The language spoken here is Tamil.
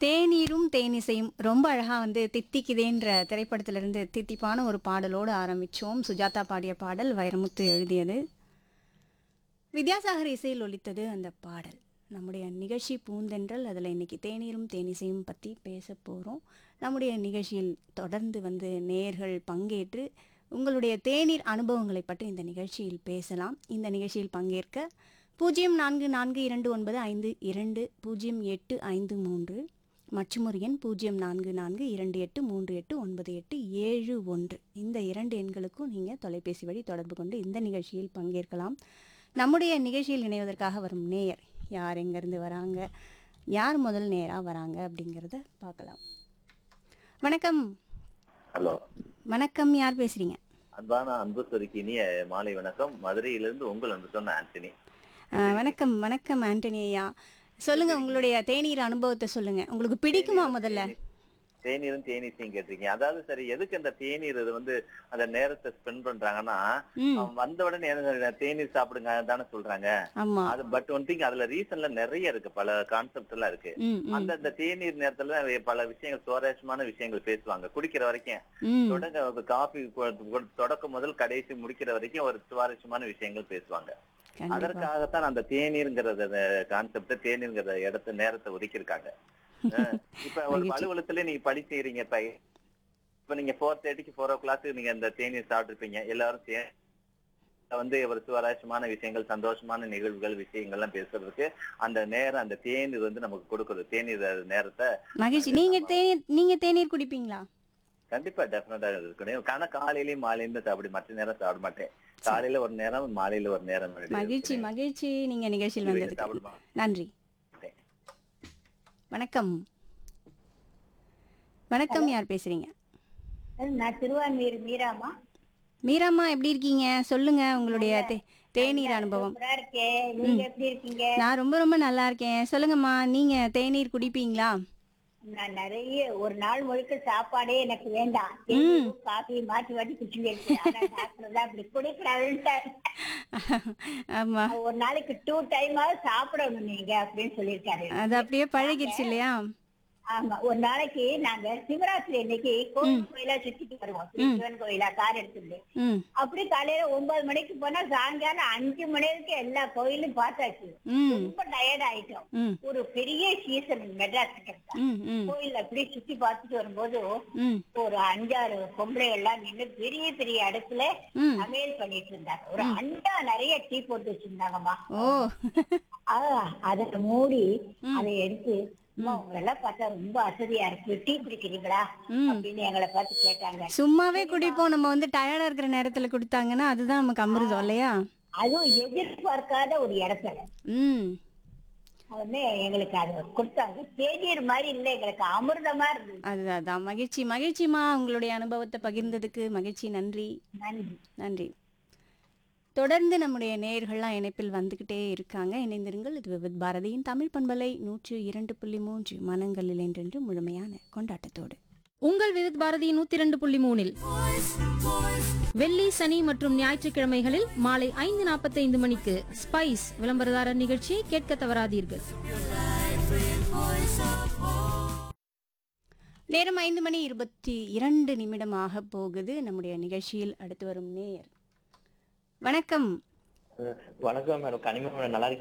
தேநீரும் தேனிசையும் ரொம்ப அழகா வந்து தித்திக்குதேன்ற திரைப்படத்திலிருந்து தித்திப்பான ஒரு பாடலோடு ஆரம்பிச்சோம் சுஜாதா பாடிய பாடல் வைரமுத்து எழுதியது வித்யாசாகர் இசையில் ஒலித்தது அந்த பாடல் நம்முடைய நிகழ்ச்சி பூந்தென்றல் அதில் இன்னைக்கு தேநீரும் தேனிசையும் பற்றி பேச போகிறோம் நம்முடைய நிகழ்ச்சியில் தொடர்ந்து வந்து நேர்கள் பங்கேற்று உங்களுடைய தேநீர் அனுபவங்களை பற்றி இந்த நிகழ்ச்சியில் பேசலாம் இந்த நிகழ்ச்சியில் பங்கேற்க பூஜ்ஜியம் நான்கு நான்கு இரண்டு ஒன்பது ஐந்து இரண்டு பூஜ்ஜியம் எட்டு ஐந்து மூன்று மற்றும் ஒரு எண் பூஜ்ஜியம் நான்கு நான்கு இரண்டு எட்டு மூன்று எட்டு ஒன்பது எட்டு ஏழு ஒன்று இந்த இரண்டு எண்களுக்கும் நீங்கள் தொலைபேசி வழி தொடர்பு கொண்டு இந்த நிகழ்ச்சியில் பங்கேற்கலாம் நம்முடைய நிகழ்ச்சியில் இணைவதற்காக வரும் நேயர் யார் எங்கேருந்து வராங்க யார் முதல் நேராக வராங்க அப்படிங்கிறத பார்க்கலாம் வணக்கம் ஹலோ வணக்கம் யார் பேசுறீங்க அன்பான அன்பு சொருக்கி இனிய மாலை வணக்கம் மதுரையிலிருந்து உங்கள் அன்பு சொன்ன ஆண்டனி அஹ், வணக்கம் வணக்கம் ஆண்டனி ஐயா சொல்லுங்க உங்களுடைய தேநீர் அனுபவத்தை சொல்லுங்க உங்களுக்கு பிடிக்குமா முதல்ல தேநீரும் தேநீசையும் கேட்டிருக்கீங்க அதாவது சரி எதுக்கு அந்த தேநீர் இது வந்து அந்த நேரத்தை ஸ்பெண்ட் பண்றாங்கன்னா ம் அவன் வந்த உடனே எனக்கு தேநீர் சாப்பிடுங்க தானே சொல்றாங்க ஆமா அது பட் ஒன் திங் அதுல ரீசன்ல நிறைய இருக்கு பல கான்செப்ட் எல்லாம் இருக்கு ம் ம் அந்த அந்த தேநீர் நேரத்துல பல விஷயங்கள் சுவாரஸ்யமான விஷயங்கள் பேசுவாங்க குடிக்கிற வரைக்கும் ம் தொடங்க காபி தொடக்கம் முதல் கடைசி முடிக்கிற வரைக்கும் ஒரு சுவாரஸ்யமான விஷயங்கள் பேசுவாங்க கண்டிப்பா அதற்காகத்தான் அந்த தேநீர்ங்கிறத கான்செப்ட் தேநீர்ங்கிற இடத்த நேரத்தை ஒதுக்கியிருக்காங்க அஹ் இப்ப ஒரு மகிழ்ச்சி. அலுவலகத்துல நீங்க பணி செய்யறீங்க இப்ப இப்ப நீங்க ஃபோர் தேர்ட்டிக்கு ஃபோர் ஓ கிளாக் நீங்க அந்த தேநீர் சாப்பிட்டுருப்பீங்க எல்லாரும் சே- வந்து ஒரு சுவாரஸ்யமான விஷயங்கள் சந்தோஷமான நிகழ்வுகள் விஷயங்கள்லாம் பேசுறதுக்கு அந்த நேரம் அந்த தேநீர் வந்து நமக்கு கொடுக்குது தேநீர் நேரத்தை மகிழ்ச்சி நீங்க தேநீர் நீங்க தேநீர் குடிப்பீங்களா கண்டிப்பா டெஃபினட்டா இருக்கணும் ஆனா காலையிலயும் மாலையிலும் சாப்பிட மற்ற நேரம் சாப்பிட மாட்டேன் காலையில ஒரு நேரம் மாலையில ஒரு நேரம் மகிழ்ச்சி மகிழ்ச்சி நீங்க நிகழ்ச்சியில் வந்ததுக்கு சாப்பிடுமா நன்றி வணக்கம் வணக்கம் யார் பேசுறீங்க நான் திருவான்மீர் மீராமா மீராம்மா எப்படி இருக்கீங்க சொல்லுங்க உங்களுடைய தே- தேநீர் அனுபவம் சூப்பரா இருக்கேன் நீங்க எப்படி இருக்கீங்க நான் ரொம்ப ரொம்ப நல்லா இருக்கேன் சொல்லுங்கம்மா நீங்க தேநீர் குடிப்பீங்களா நான் நிறைய ஒரு நாள் முழுக்க சாப்பாடே எனக்கு வேண்டாம் தேநீரும் காஃபி மாற்றி மாற்றி குடிச்சுட்டு ஆனா டாக்டர் தான் அப்படி குடிக்கூடாதுன்ட்டார் ஆமா ஒரு நாளைக்கு டூ டைமாவது சாப்பிடணும் நீங்க அப்படின்னு சொல்லியிருக்காரு அது அப்படியே பழகிடுச்சு இல்லையா ஆமா ஒரு நாளைக்கு நாங்க சிவராத்திரி அன்னைக்கு கோவில் கோயிலா சுத்திட்டு வருவோம் சிவன் கோயிலா கார் எடுத்துட்டு ம் அப்படி காலையில ஒன்பது மணிக்கு போனா சாயங்காலம் அஞ்சு மணி வரைக்கும் எல்லா கோயிலும் பார்த்தாச்சு ம் ரொம்ப டயர்ட் ஆயிட்டோம் ம் ஒரு பெரிய சீசன் மெட்ராஸ் கிட்ட ம் ம் கோயில் அப்படியே சுத்தி பார்த்துட்டு வரும்போது ம் ஒரு அஞ்சாறு பொம்பளை எல்லாம் நின்று பெரிய பெரிய அடுப்புல ம் சமையல் பண்ணிட்டு இருந்தாங்க ஒரு அண்டா நிறைய டீ போட்டு வச்சிருந்தாங்கம்மா ஓ ஆஹ் அதை மூடி அதை எடுத்து அம்மா உங்களை எல்லாம் பார்த்தா ரொம்ப அசதியா இருக்கு டீ குடிக்கிறீங்களா ம். அப்படின்னு எங்களை பார்த்து கேட்டாங்க சும்மாவே குடிப்போம் நம்ம வந்து டயர்டா இருக்கிற நேரத்துல குடித்தாங்கன்னா அதுதான் நமக்கு அமிர்தம் இல்லையா அதுவும் எதிர்பார்க்காத ஒரு இடத்துல ம் வந்து எங்களுக்கு அது கொடுத்தாங்க தேநீர் மாதிரி இல்லை எங்களுக்கு அமிர்தமா இருந்தது அதுதான் அதான் மகிழ்ச்சி மகிழ்ச்சிமா உங்களுடைய அனுபவத்தை பகிர்ந்ததுக்கு மகிழ்ச்சி நன்றி நன்றி நன்றி தொடர்ந்து நம்முடைய நேயர்கள்லாம் இணைப்பில் வந்துக்கிட்டே இருக்காங்க இணைந்திருங்கள் இது விவித் பாரதியின் தமிழ் பண்பலை நூற்று இரண்டு புள்ளி மூன்று மனங்களில் என்றென்று முழுமையான கொண்டாட்டத்தோடு உங்கள் விவித் பாரதி நூத்தி இரண்டு புள்ளி மூணில் வெள்ளி சனி மற்றும் ஞாயிற்றுக்கிழமைகளில் மாலை ஐந்து நாற்பத்தைந்து மணிக்கு ஸ்பைஸ் விளம்பரதாரர் நிகழ்ச்சியை கேட்க தவறாதீர்கள் நேரம் ஐந்து மணி இருபத்தி இரண்டு நிமிடமாக போகுது நம்முடைய நிகழ்ச்சியில் அடுத்து வரும் நேயர் வணக்கம் வணக்கம் மேடம் கனிமா மேடம் நல்லா இருக்கீங்களா